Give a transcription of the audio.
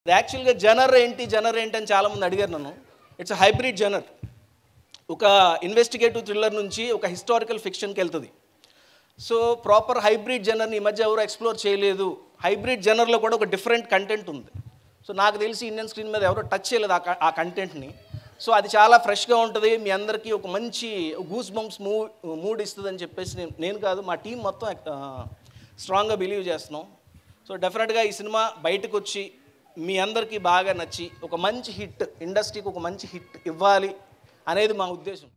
యాక్చువల్గా జనర్ ఏంటి జనర్ ఏంటి అని చాలామంది అడిగారు నన్ను ఇట్స్ హైబ్రిడ్ జనర్ ఒక ఇన్వెస్టిగేటివ్ థ్రిల్లర్ నుంచి ఒక హిస్టారికల్ ఫిక్షన్కి వెళ్తుంది సో ప్రాపర్ హైబ్రిడ్ జనర్ని ఈ మధ్య ఎవరు ఎక్స్ప్లోర్ చేయలేదు హైబ్రిడ్ జనర్లో కూడా ఒక డిఫరెంట్ కంటెంట్ ఉంది సో నాకు తెలిసి ఇండియన్ స్క్రీన్ మీద ఎవరో టచ్ చేయలేదు ఆ క- ఆ కంటెంట్ని సో అది చాలా ఫ్రెష్గా ఉంటుంది మీ అందరికీ ఒక మంచి గూస్ బంప్స్ మూవ్ మూడ్ ఇస్తుంది అని చెప్పేసి నేను నేను కాదు మా టీం మొత్తం స్ట్రాంగ్గా బిలీవ్ చేస్తున్నాం సో డెఫినెట్గా ఈ సినిమా బయటకు వచ్చి మీ అందరికీ బాగా నచ్చి ఒక మంచి హిట్ ఇండస్ట్రీకి ఒక మంచి హిట్ ఇవ్వాలి అనేది మా ఉద్దేశం